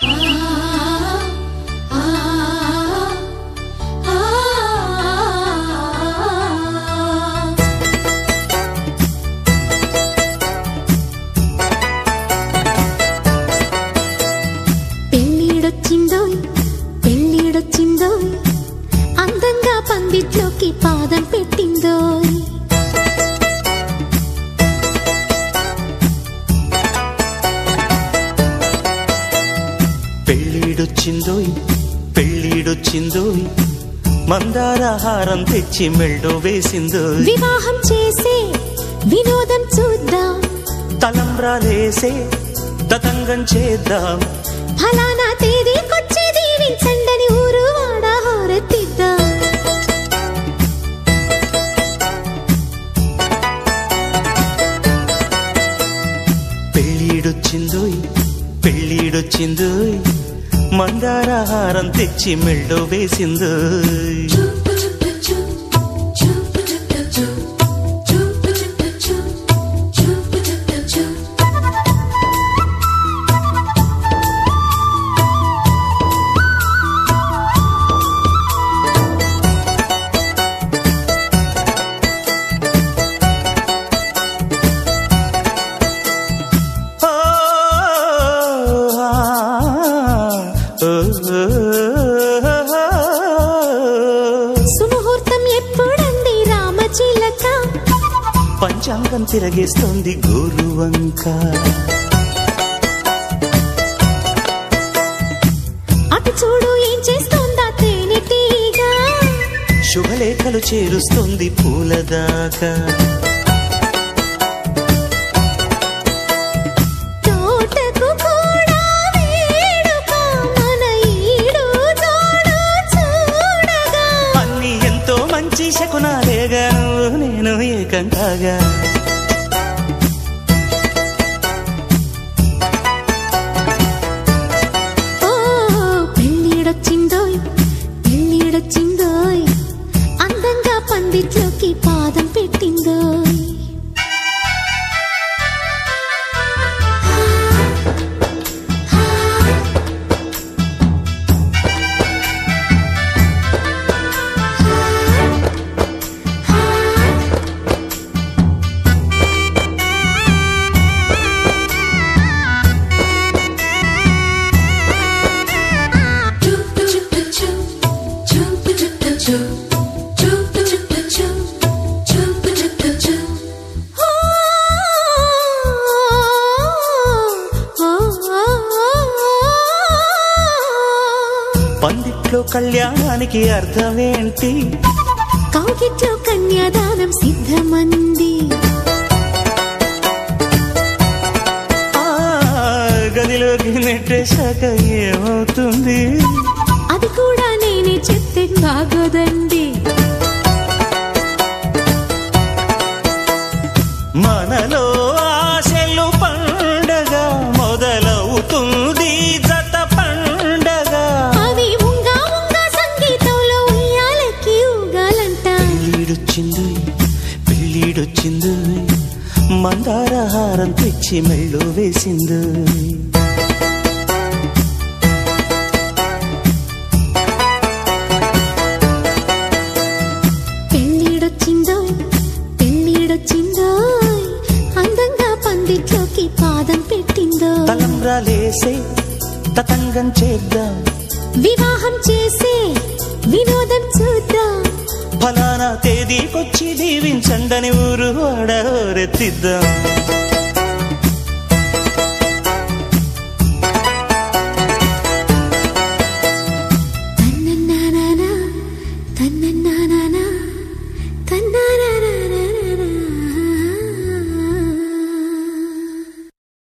పెళ్ళిడొచ్చిందోయ్ పెళ్ళిడొచ్చిందోయ్ అందంగా పందిట్లోకి పాదం పెట్టిందోయ్ పెళ్ళిడొచ్చిందోయ్ పెళ్ళిడొచ్చిందోయ్ మందారహారం తెచ్చి మెళ్ళో వేసిందోయ్ వివాహం చేసే వినోదం చూద్దాం తలంబ్రాలేసే తతంగం చేద్దాం ఫలానా తేదీకొచ్చి దీవించండని ఊరు వాడ హోరెత్తిద్దాం పెళ్ళిడొచ్చిందోయ్ పెళ్ళిడొచ్చిందోయ్ మందారహారం తెచ్చి మెళ్ళో వేసిందోయ్ ఓ, ఆ, ఓ, ఓ, సుముహూర్తం ఎప్పుడండి రామచిలక పంచాంగం తిరగేస్తోంది గోరువంక అటు చూడు ఏం చేస్తోందా తేనెటీగా శుభలేఖలు చేరుస్తుంది పూలదాకా తోటకు కూడా వేడుక మన ఈడు జోడు చూడగా అన్ని ఎంతో మంచి శకునాలేగా నువ్వు నేను ఏకంకాగా ఓ పెళ్ళిడొచ్చిందోయ్ పెళ్ళిడొచ్చిందోయ్ అందంగా పందిట్లోకి పాదం పెట్టిందోయ్ పందిట్లో కళ్యాణానికి అర్థమేంటి కౌగిట్లో కన్యాదానం సిద్ధమంది ఆ గదిలోకి నెట్టేశాక ఏమవుతుంది అది కూడా నేనే చెప్తే బాగోదండి మనలో ఆశలు పండగ మొదలవుతుంది జత పండగ అవి ఉంగా ఉంగా సంగీతంలో ఉయ్యాలకి ఊగాలంట పెళ్ళిడొచ్చింది పెళ్ళిడొచ్చింది మందారహారం తెచ్చి మెళ్ళో వేసింది పెళ్ళిడొచ్చిందో పెళ్ళిడొచ్చిందో అందంగా పందిట్లోకి పాదం పెట్టిందో తలంబ్రాలేసే తతంగం చేద్దాం వివాహం చేసే వినోదం చూద్దాం ఫలానా తేదీకొచ్చి దీవించండని ఊరు వాడరెత్తిద్దాం